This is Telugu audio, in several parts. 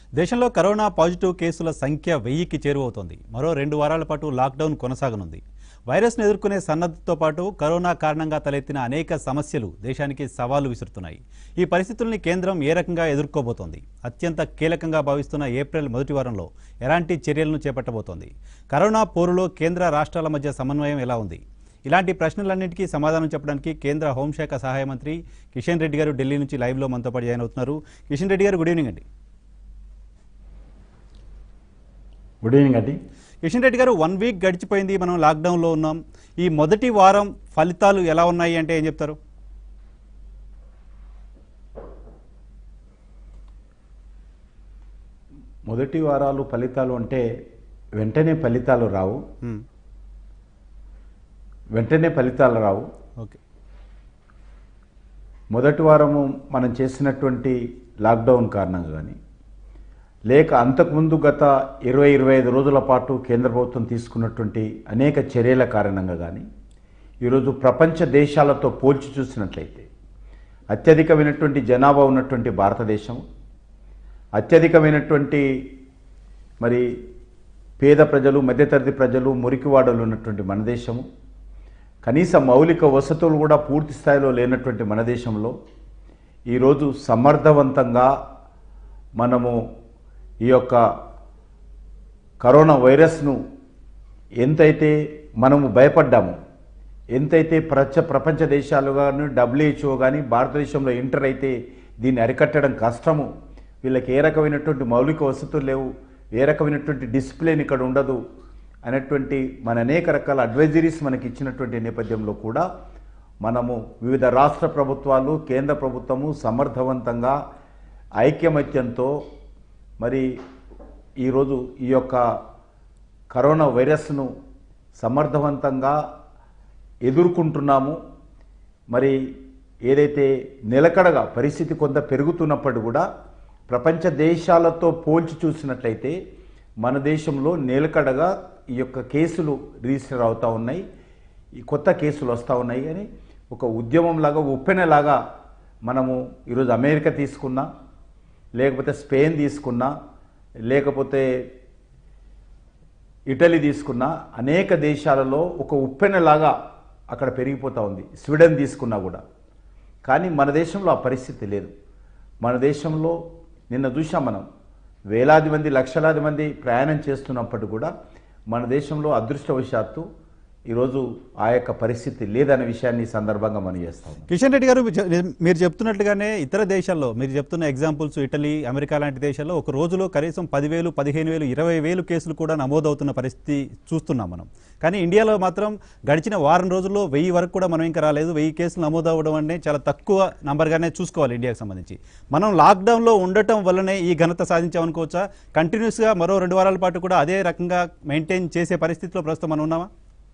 దేశంలో కరోనా పాజిటివ్ కేసుల సంఖ్య వెయ్యికి చేరువవుతోంది మరో రెండు వారాల పాటు లాక్డౌన్ కొనసాగనుంది వైరస్ను ఎదుర్కొనే సన్నద్ధతో పాటు కరోనా కారణంగా తలెత్తిన అనేక సమస్యలు దేశానికి సవాలు విసురుతున్నాయి ఈ పరిస్థితుల్ని కేంద్రం ఏ రకంగా ఎదుర్కోబోతోంది అత్యంత కీలకంగా భావిస్తున్న ఏప్రిల్ మొదటి వారంలో ఎలాంటి చర్యలను చేపట్టబోతోంది కరోనా పోరులో కేంద్ర రాష్ట్రాల మధ్య సమన్వయం ఎలా ఉంది ఇలాంటి ప్రశ్నలన్నింటికీ సమాధానం చెప్పడానికి కేంద్ర హోంశాఖ సహాయ మంత్రి కిషన్ రెడ్డి గారు ఢిల్లీ నుంచి లైవ్లో మనతో పాటు జాయిన్ అవుతున్నారు కిషన్ రెడ్డి గారు గుడ్ ఈవినింగ్ అండి గుడ్ ఈవినింగ్ అండి కిషన్ రెడ్డి గారు వన్ వీక్ గడిచిపోయింది మనం లాక్డౌన్లో ఉన్నాం ఈ మొదటి వారం ఫలితాలు ఎలా ఉన్నాయి అంటే ఏం చెప్తారు మొదటి వారాలు ఫలితాలు అంటే వెంటనే ఫలితాలు రావు మ్మ్. వెంటనే ఫలితాలు రావు ఓకే మొదటి వారము మనం చేసినటువంటి లాక్డౌన్ కారణంగా కానీ లేక అంతకుముందు గత ఇరవై ఇరవై ఐదు రోజుల పాటు కేంద్ర ప్రభుత్వం తీసుకున్నటువంటి అనేక చర్యల కారణంగా కానీ ఈరోజు ప్రపంచ దేశాలతో పోల్చి చూసినట్లయితే అత్యధికమైనటువంటి జనాభా ఉన్నటువంటి భారతదేశం అత్యధికమైనటువంటి మరి పేద ప్రజలు మధ్యతరగతి ప్రజలు మురికివాడలు ఉన్నటువంటి మన దేశము కనీస మౌలిక వసతులు కూడా పూర్తి స్థాయిలో లేనటువంటి మన దేశంలో ఈరోజు సమర్థవంతంగా మనము ఈ యొక్క కరోనా వైరస్ను ఎంతైతే మనము భయపడ్డామో ఎంతైతే ప్రపంచ ప్రపంచ దేశాలు కానీ డబ్ల్యూహెచ్ఓ కానీ భారతదేశంలో ఎంటర్ అయితే దీన్ని అరికట్టడం కష్టము వీళ్ళకి ఏ రకమైనటువంటి మౌలిక వసతులు లేవు ఏ రకమైనటువంటి డిసిప్లిన్ ఇక్కడ ఉండదు అనేటువంటి మన అనేక రకాల అడ్వైజరీస్ మనకి ఇచ్చినటువంటి నేపథ్యంలో కూడా మనము వివిధ రాష్ట్ర ప్రభుత్వాలు కేంద్ర ప్రభుత్వము సమర్థవంతంగా ఐక్యమత్యంతో మరి ఈరోజు ఈ యొక్క కరోనా వైరస్ను సమర్థవంతంగా ఎదుర్కొంటున్నాము మరి ఏదైతే నిలకడగా పరిస్థితి కొంత పెరుగుతున్నప్పుడు కూడా ప్రపంచ దేశాలతో పోల్చి చూసినట్లయితే మన దేశంలో నిలకడగా ఈ యొక్క కేసులు రిజిస్టర్ అవుతూ ఉన్నాయి ఈ కొత్త కేసులు వస్తూ ఉన్నాయి కానీ ఒక ఉద్యమంలాగా ఉప్పెనలాగా మనము ఈరోజు అమెరికా తీసుకున్నా లేకపోతే స్పెయిన్ తీసుకున్నా లేకపోతే ఇటలీ తీసుకున్నా అనేక దేశాలలో ఒక ఉప్పెనలాగా అక్కడ పెరిగిపోతూ ఉంది స్వీడన్ తీసుకున్నా కూడా కానీ మన దేశంలో ఆ పరిస్థితి లేదు మన దేశంలో నిన్న చూసాం మనం వేలాది మంది లక్షలాది మంది ప్రయాణం చేస్తున్నప్పటికీ కూడా మన దేశంలో అదృష్టవశాత్తు ఈరోజు ఆ యొక్క పరిస్థితి లేదనే విషయాన్ని ఈ సందర్భంగా మనం చేస్తాం కిషన్ రెడ్డి గారు మీరు చె- మీరు చెప్తున్నట్టుగానే ఇతర దేశాల్లో మీరు చెప్తున్న ఎగ్జాంపుల్స్ ఇటలీ అమెరికా లాంటి దేశాల్లో ఒక రోజులో కనీసం పదివేలు పదిహేను వేలు ఇరవై వేలు కేసులు కూడా నమోదవుతున్న పరిస్థితి చూస్తున్నాం మనం కానీ ఇండియాలో మాత్రం గడిచిన వారం రోజుల్లో వెయ్యి వరకు కూడా మనం ఇంకా రాలేదు వెయ్యి కేసులు నమోదవ్వడం అంటే చాలా తక్కువ నంబర్గానే చూసుకోవాలి ఇండియాకి సంబంధించి మనం లాక్డౌన్లో ఉండటం వల్లనే ఈ ఘనత సాధించామనుకోవచ్చా కంటిన్యూస్గా మరో రెండు వారాల పాటు కూడా అదే రకంగా మెయింటైన్ చేసే పరిస్థితిలో ప్రస్తుతం మనం ఉన్నామా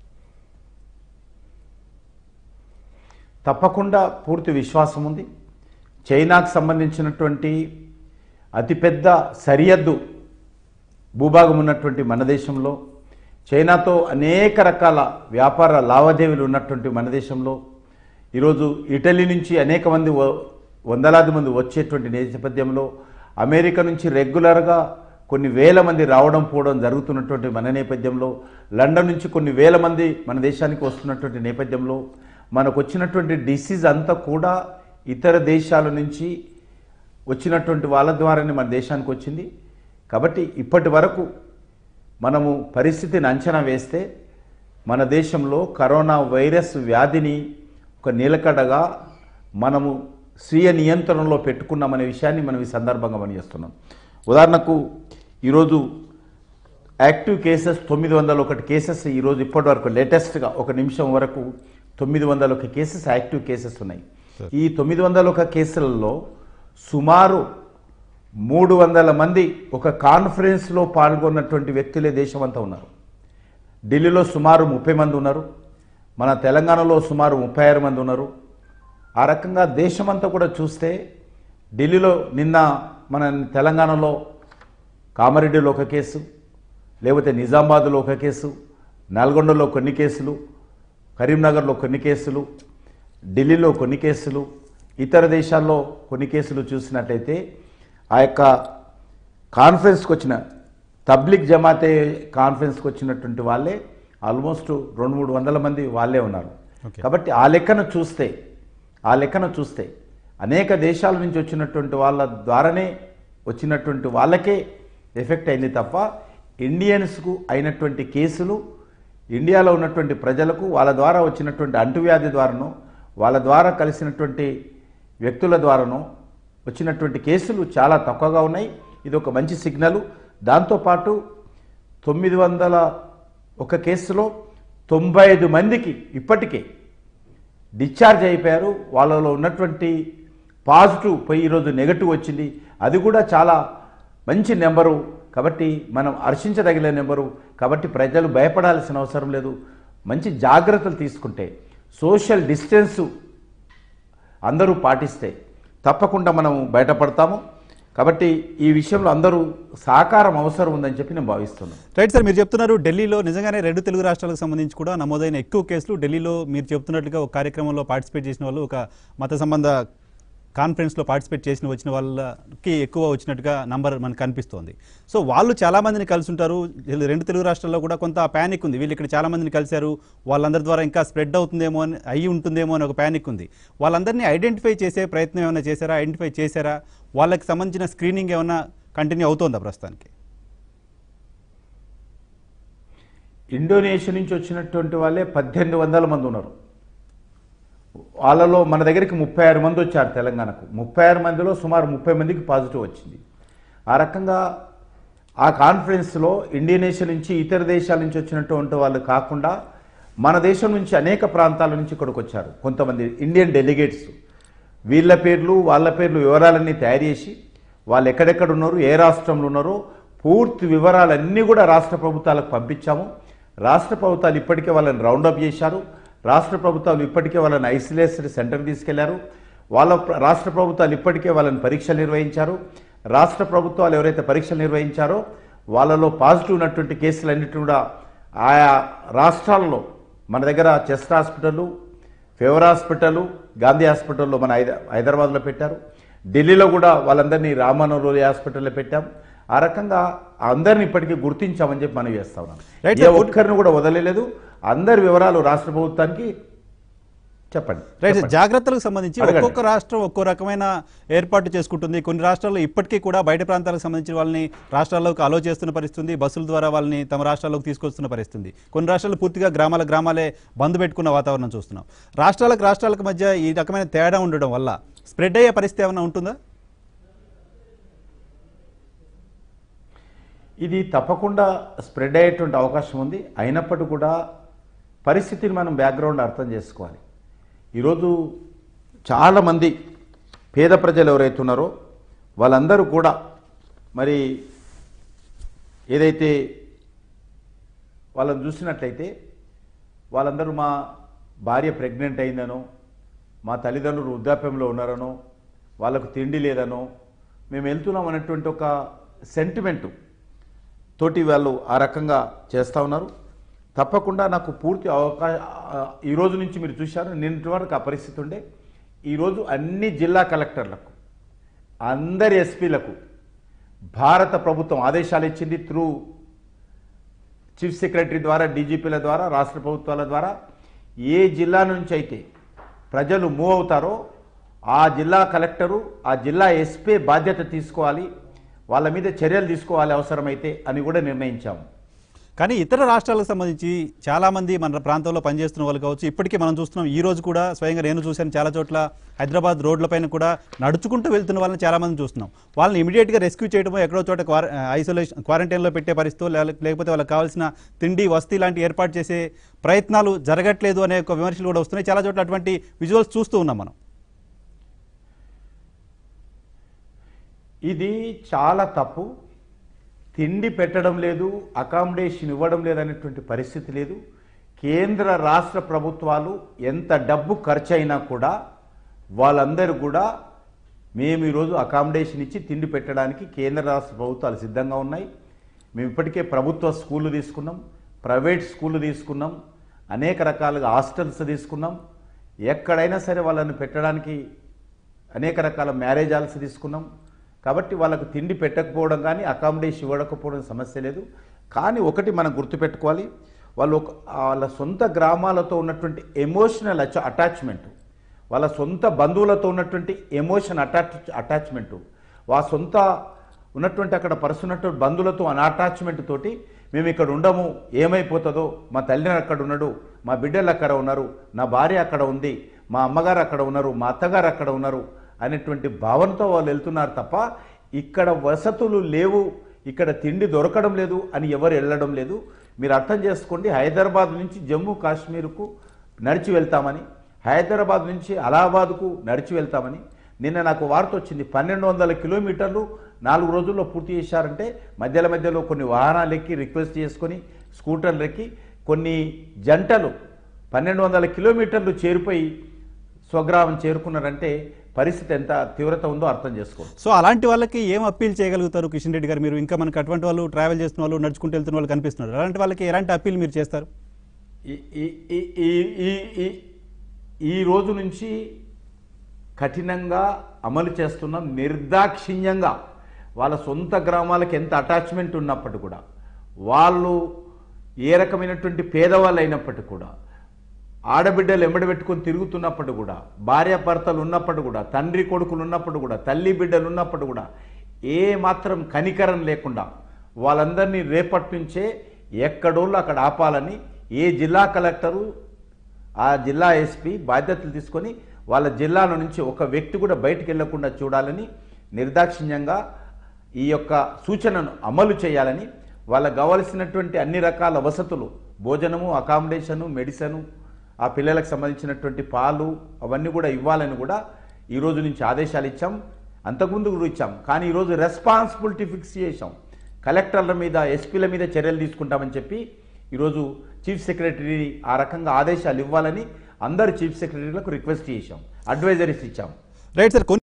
తప్పకుండా పూర్తి విశ్వాసం ఉంది చైనాకు సంబంధించినటువంటి అతిపెద్ద సరిహద్దు భూభాగం ఉన్నటువంటి మన దేశంలో చైనాతో అనేక రకాల వ్యాపార లావాదేవీలు ఉన్నటువంటి మన దేశంలో ఈరోజు ఇటలీ నుంచి అనేక మంది వ- వందలాది మంది వచ్చేటువంటి నేపథ్యంలో అమెరికా నుంచి రెగ్యులర్గా కొన్ని వేల మంది రావడం పోవడం జరుగుతున్నటువంటి మన నేపథ్యంలో లండన్ నుంచి కొన్ని వేల మంది మన దేశానికి వస్తున్నటువంటి నేపథ్యంలో మనకు వచ్చినటువంటి డిసీజ్ అంతా కూడా ఇతర దేశాల నుంచి వచ్చినటువంటి వాళ్ళ ద్వారానే మన దేశానికి వచ్చింది కాబట్టి ఇప్పటి వరకు మనము పరిస్థితిని అంచనా వేస్తే మన దేశంలో కరోనా వైరస్ వ్యాధిని ఒక నిలకడగా మనము స్వీయ నియంత్రణలో పెట్టుకున్నామనే విషయాన్ని మనం ఈ సందర్భంగా మనం చేస్తున్నాం ఉదాహరణకు ఈరోజు యాక్టివ్ కేసెస్ తొమ్మిది వందల ఒకటి కేసెస్ ఈరోజు ఇప్పటి వరకు లేటెస్ట్గా ఒక నిమిషం వరకు తొమ్మిది వందల ఒక కేసెస్ యాక్టివ్ కేసెస్ ఉన్నాయి ఈ తొమ్మిది వందల ఒక కేసులలో సుమారు మూడు వందల మంది ఒక కాన్ఫరెన్స్లో పాల్గొన్నటువంటి వ్యక్తులే దేశమంతా ఉన్నారు ఢిల్లీలో సుమారు ముప్పై మంది ఉన్నారు మన తెలంగాణలో సుమారు ముప్పై ఆరు మంది ఉన్నారు ఆ రకంగా దేశమంతా కూడా చూస్తే ఢిల్లీలో నిన్న మన తెలంగాణలో కామారెడ్డిలో ఒక కేసు లేకపోతే నిజామాబాద్లో ఒక కేసు నల్గొండలో కొన్ని కేసులు కరీంనగర్లో కొన్ని కేసులు ఢిల్లీలో కొన్ని కేసులు ఇతర దేశాల్లో కొన్ని కేసులు చూసినట్లయితే ఆ యొక్క కాన్ఫరెన్స్కి వచ్చిన తబ్లిక్ జమాతే కాన్ఫరెన్స్కి వచ్చినటువంటి వాళ్ళే ఆల్మోస్ట్ రెండు మూడు వందల మంది వాళ్ళే ఉన్నారు Okay. కాబట్టి ఆ లెక్కను చూస్తే ఆ లెక్కను చూస్తే అనేక దేశాల నుంచి వచ్చినటువంటి వాళ్ళ ద్వారానే వచ్చినటువంటి వాళ్ళకే ఎఫెక్ట్ అయింది తప్ప ఇండియన్స్కు అయినటువంటి కేసులు ఇండియాలో ఉన్నటువంటి ప్రజలకు వాళ్ళ ద్వారా వచ్చినటువంటి అంటువ్యాధి ద్వారానో వాళ్ళ ద్వారా కలిసినటువంటి వ్యక్తుల ద్వారానో వచ్చినటువంటి కేసులు చాలా తక్కువగా ఉన్నాయి ఇది ఒక మంచి సిగ్నల్ దాంతోపాటు తొమ్మిది వందల ఒక కేసులో తొంభై ఐదు మందికి ఇప్పటికే డిశ్చార్జ్ అయిపోయారు వాళ్ళలో ఉన్నటువంటి పాజిటివ్ పోయి ఈరోజు నెగటివ్ వచ్చింది అది కూడా చాలా మంచి నెంబరు కాబట్టి మనం హర్షించదగిన నెంబరు కాబట్టి ప్రజలు భయపడాల్సిన అవసరం లేదు మంచి జాగ్రత్తలు తీసుకుంటే సోషల్ డిస్టెన్సు అందరూ పాటిస్తే తప్పకుండా మనం బయటపడతాము కాబట్టి ఈ విషయంలో అందరూ సహకారం అవసరం ఉందని చెప్పి నేను భావిస్తున్నాను రైట్ సార్ మీరు చెప్తున్నారు ఢిల్లీలో నిజంగానే రెండు తెలుగు రాష్ట్రాలకు సంబంధించి కూడా నమోదైన ఎక్కువ కేసులు ఢిల్లీలో మీరు చెప్తున్నట్లుగా ఒక కార్యక్రమంలో పార్టిసిపేట్ చేసిన వాళ్ళు ఒక మత సంబంధ కాన్ఫరెన్స్లో పార్టిసిపేట్ చేసిన వచ్చిన వాళ్ళకి ఎక్కువ వచ్చినట్టుగా నంబర్ మనకు కనిపిస్తోంది సో వాళ్ళు చాలా మందిని కలిసి ఉంటారు వీళ్ళు రెండు తెలుగు రాష్ట్రాల్లో కూడా కొంత ప్యానిక్ ఉంది వీళ్ళు ఇక్కడ చాలా మందిని కలిశారు వాళ్ళందరి ద్వారా ఇంకా స్ప్రెడ్ అవుతుందేమో అని అయ్యి ఉంటుందేమో అని ఒక ప్యానిక్ ఉంది వాళ్ళందరినీ ఐడెంటిఫై చేసే ప్రయత్నం ఏమైనా చేశారా ఐడెంటిఫై చేశారా వాళ్ళకి సంబంధించిన స్క్రీనింగ్ ఏమైనా కంటిన్యూ అవుతోందా ప్రస్తుతానికి ఇండోనేషియా నుంచి వచ్చినటువంటి వాళ్ళే పద్దెనిమిది వందల మంది ఉన్నారు వాళ్ళలో మన దగ్గరికి ముప్పై ఆరు మంది వచ్చారు తెలంగాణకు ముప్పై ఆరు మందిలో సుమారు ముప్పై మందికి పాజిటివ్ వచ్చింది ఆ రకంగా ఆ కాన్ఫరెన్స్లో ఇండోనేషియా నుంచి ఇతర దేశాల నుంచి వచ్చినటువంటి వాళ్ళు కాకుండా మన దేశం నుంచి అనేక ప్రాంతాల నుంచి ఇక్కడికి వచ్చారు కొంతమంది ఇండియన్ డెలిగేట్స్ వీళ్ళ పేర్లు వాళ్ళ పేర్లు వివరాలన్నీ తయారు చేసి వాళ్ళు ఎక్కడెక్కడ ఉన్నారు ఏ రాష్ట్రంలో ఉన్నారో పూర్తి వివరాలన్నీ కూడా రాష్ట్ర ప్రభుత్వాలకు పంపించాము రాష్ట్ర ప్రభుత్వాలు ఇప్పటికే వాళ్ళని రౌండప్ చేశారు రాష్ట్ర ప్రభుత్వాలు ఇప్పటికే వాళ్ళని ఐసోలేషన్ సెంటర్ తీసుకెళ్లారు వాళ్ళ ప్ర- రాష్ట్ర ప్రభుత్వాలు ఇప్పటికే వాళ్ళని పరీక్షలు నిర్వహించారు రాష్ట్ర ప్రభుత్వాలు ఎవరైతే పరీక్షలు నిర్వహించారో వాళ్ళలో పాజిటివ్ ఉన్నటువంటి కేసులన్నింటినీ కూడా ఆయా రాష్ట్రాల్లో మన దగ్గర chest hospital fever hospital Gandhi హాస్పిటల్లో మన హైద హైదరాబాద్లో పెట్టారు ఢిల్లీలో కూడా వాళ్ళందరినీ రామనోరోలి హాస్పిటల్లో పెట్టాం ఆ రకంగా అందరిని ఇప్పటికీ గుర్తించామని చెప్పి మనం చేస్తా ఉన్నాం Right, ఏ sir. ఒక్కరిని కూడా వదలలేదు అందరి వివరాలు రాష్ట్ర ప్రభుత్వానికి చెప్పండి రైట్ చెప్పండి. జాగ్రత్తలకు సంబంధించి అడగండి. ఒక్కొక్క రాష్ట్రం ఒక్కో రకమైన ఏర్పాటు చేసుకుంటుంది కొన్ని రాష్ట్రాల్లో ఇప్పటికీ కూడా బయట ప్రాంతాలకు సంబంధించిన వాళ్ళని రాష్ట్రాల్లోకి అలో చేస్తున్న పరిస్థితుంది బస్సుల ద్వారా వాళ్ళని తమ రాష్ట్రాల్లోకి తీసుకొస్తున్న పరిస్థితుంది కొన్ని రాష్ట్రాలు పూర్తిగా గ్రామాల గ్రామాలే బంద్ పెట్టుకున్న వాతావరణం చూస్తున్నాం రాష్ట్రాలకు రాష్ట్రాలకు మధ్య ఈ రకమైన తేడా ఉండడం వల్ల స్ప్రెడ్ అయ్యే పరిస్థితి ఏమైనా ఉంటుందా ఇది తప్పకుండా స్ప్రెడ్ అయ్యేటువంటి అవకాశం ఉంది అయినప్పటికీ కూడా పరిస్థితిని మనం బ్యాక్గ్రౌండ్ అర్థం చేసుకోవాలి ఈరోజు చాలామంది పేద ప్రజలు ఎవరైతే ఉన్నారో వాళ్ళందరూ కూడా మరి ఏదైతే వాళ్ళని చూసినట్లయితే వాళ్ళందరూ మా భార్య ప్రెగ్నెంట్ అయిందనో మా తల్లిదండ్రులు వృద్ధాప్యంలో ఉన్నారనో వాళ్ళకు తిండి లేదనో మేము వెళ్తున్నాం అనేటువంటి ఒక సెంటిమెంటు తోటి వాళ్ళు ఆ రకంగా చేస్తూ ఉన్నారు తప్పకుండా నాకు పూర్తి అవకాశం ఈ రోజు నుంచి మీరు చూశారు నిన్నటి వరకు ఆ పరిస్థితి ఉండే ఈరోజు అన్ని జిల్లా కలెక్టర్లకు అందరి ఎస్పీలకు భారత ప్రభుత్వం ఆదేశాలు ఇచ్చింది త్రూ చీఫ్ సెక్రటరీ ద్వారా డీజీపీల ద్వారా రాష్ట్ర ప్రభుత్వాల ద్వారా ఏ జిల్లా నుంచి అయితే ప్రజలు మూవ్ అవుతారో ఆ జిల్లా కలెక్టరు ఆ జిల్లా ఎస్పీ బాధ్యత తీసుకోవాలి వాళ్ళ మీద చర్యలు తీసుకోవాలి అవసరమైతే అని కూడా నిర్ణయించాము కానీ ఇతర రాష్ట్రాలకు సంబంధించి చాలా మంది మన ప్రాంతంలో పనిచేస్తున్న వాళ్ళు కావచ్చు ఇప్పటికీ మనం చూస్తున్నాం ఈ రోజు కూడా స్వయంగా నేను చూశాను చాలా చోట్ల హైదరాబాద్ రోడ్లపైన కూడా నడుచుకుంటూ వెళ్తున్న వాళ్ళని చాలా మంది చూస్తున్నాం వాళ్ళని ఇమీడియట్గా రెస్క్యూ చేయడమో ఎక్కడో చోట క్వార ఐసోలేషన్ క్వారంటైన్లో పెట్టే పరిస్థితి లేకపోతే వాళ్ళకి కావాల్సిన తిండి వస్తీ లాంటి ఏర్పాటు చేసే ప్రయత్నాలు జరగట్లేదు అనే ఒక విమర్శలు కూడా వస్తున్నాయి చాలా చోట్ల అటువంటి విజువల్స్ చూస్తూ ఉన్నాం మనం ఇది చాలా తప్పు తిండి పెట్టడం లేదు అకామిడేషన్ ఇవ్వడం లేదనేటువంటి పరిస్థితి లేదు కేంద్ర రాష్ట్ర ప్రభుత్వాలు ఎంత డబ్బు ఖర్చు అయినా కూడా వాళ్ళందరూ కూడా మేము ఈరోజు అకామిడేషన్ ఇచ్చి తిండి పెట్టడానికి కేంద్ర రాష్ట్ర ప్రభుత్వాలు సిద్ధంగా ఉన్నాయి మేము ఇప్పటికే ప్రభుత్వ స్కూళ్ళు తీసుకున్నాం ప్రైవేట్ స్కూళ్ళు తీసుకున్నాం అనేక రకాలుగా హాస్టల్స్ తీసుకున్నాం ఎక్కడైనా సరే వాళ్ళని పెట్టడానికి అనేక రకాల మ్యారేజ్ హాల్స్ తీసుకున్నాం కాబట్టి వాళ్ళకు తిండి పెట్టకపోవడం కానీ అకామిడేషన్ ఇవ్వకపోవడం సమస్య లేదు కానీ ఒకటి మనం గుర్తుపెట్టుకోవాలి వాళ్ళు ఒక వాళ్ళ సొంత గ్రామాలతో ఉన్నటువంటి ఎమోషనల్ అటాచ్మెంట్ వాళ్ళ సొంత బంధువులతో ఉన్నటువంటి ఎమోషన్ అటాచ్ అటాచ్మెంటు వా సొంత ఉన్నటువంటి అక్కడ పరుస్తున్నటువంటి బంధువులతో అటాచ్మెంట్ తోటి మేము ఇక్కడ ఉండము ఏమైపోతుందో మా తల్లిని అక్కడ ఉన్నాడు మా బిడ్డలు అక్కడ ఉన్నారు నా భార్య అక్కడ ఉంది మా అమ్మగారు అక్కడ ఉన్నారు మా అత్తగారు అక్కడ ఉన్నారు అనేటువంటి భావనతో వాళ్ళు వెళ్తున్నారు తప్ప ఇక్కడ వసతులు లేవు ఇక్కడ తిండి దొరకడం లేదు అని ఎవరు వెళ్ళడం లేదు మీరు అర్థం చేసుకోండి హైదరాబాద్ నుంచి జమ్మూ కాశ్మీర్కు నడిచి వెళ్తామని హైదరాబాద్ నుంచి అలహాబాద్కు నడిచి వెళ్తామని నిన్న నాకు వార్త వచ్చింది పన్నెండు వందల కిలోమీటర్లు నాలుగు రోజుల్లో పూర్తి చేశారంటే మధ్యలో మధ్యలో కొన్ని వాహనాలు ఎక్కి రిక్వెస్ట్ చేసుకొని స్కూటర్లు ఎక్కి కొన్ని జంటలు పన్నెండు వందల కిలోమీటర్లు చేరిపోయి స్వగ్రామం చేరుకున్నారంటే పరిస్థితి ఎంత తీవ్రత ఉందో అర్థం చేసుకోండి సో అలాంటి వాళ్ళకి ఏం అప్పీల్ చేయగలుగుతారు కిషన్ రెడ్డి గారు మీరు ఇంకా మనకు అటువంటి వాళ్ళు ట్రావెల్ చేస్తున్న వాళ్ళు నడుచుకుంటూ వెళ్తున్న వాళ్ళు కనిపిస్తున్నారు అలాంటి వాళ్ళకి ఎలాంటి అప్పీల్ మీరు చేస్తారు ఈ- ఈ- ఈ- ఈ- ఈ- ఈ- ఈ రోజు నుంచి కఠినంగా అమలు చేస్తున్నాం నిర్దాక్షిణ్యంగా వాళ్ళ సొంత గ్రామాలకు ఎంత అటాచ్మెంట్ ఉన్నప్పటికీ కూడా వాళ్ళు ఏ రకమైనటువంటి పేదవాళ్ళు అయినప్పటికీ కూడా ఆడబిడ్డలు ఎంబడి పెట్టుకొని తిరుగుతున్నప్పుడు కూడా భార్యాభర్తలు ఉన్నప్పుడు కూడా తండ్రి కొడుకులు ఉన్నప్పుడు కూడా తల్లి బిడ్డలు ఉన్నప్పుడు కూడా ఏ మాత్రం కనికరం లేకుండా వాళ్ళందరినీ రేపటి నుంచే ఎక్కడోళ్ళు అక్కడ ఆపాలని ఏ జిల్లా కలెక్టరు ఆ జిల్లా ఎస్పీ బాధ్యతలు తీసుకొని వాళ్ళ జిల్లాల నుంచి ఒక వ్యక్తి కూడా బయటికి వెళ్లకుండా చూడాలని నిర్దాక్షిణ్యంగా ఈ యొక్క సూచనను అమలు చేయాలని వాళ్ళకు కావలసినటువంటి అన్ని రకాల వసతులు భోజనము అకామిడేషను మెడిసను ఆ పిల్లలకు సంబంధించినటువంటి పాలు అవన్నీ కూడా ఇవ్వాలని కూడా ఈ రోజు నుంచి ఆదేశాలు ఇచ్చాం అంతకుముందు కూడా ఇచ్చాం కానీ ఈరోజు రెస్పాన్సిబిలిటీ ఫిక్స్ చేశాం కలెక్టర్ల మీద ఎస్పీల మీద చర్యలు తీసుకుంటామని చెప్పి ఈరోజు చీఫ్ సెక్రటరీ ఆ రకంగా ఆదేశాలు ఇవ్వాలని అందరు చీఫ్ సెక్రటరీలకు రిక్వెస్ట్ చేశాం అడ్వైజరీస్ ఇచ్చాం రైట్ సార్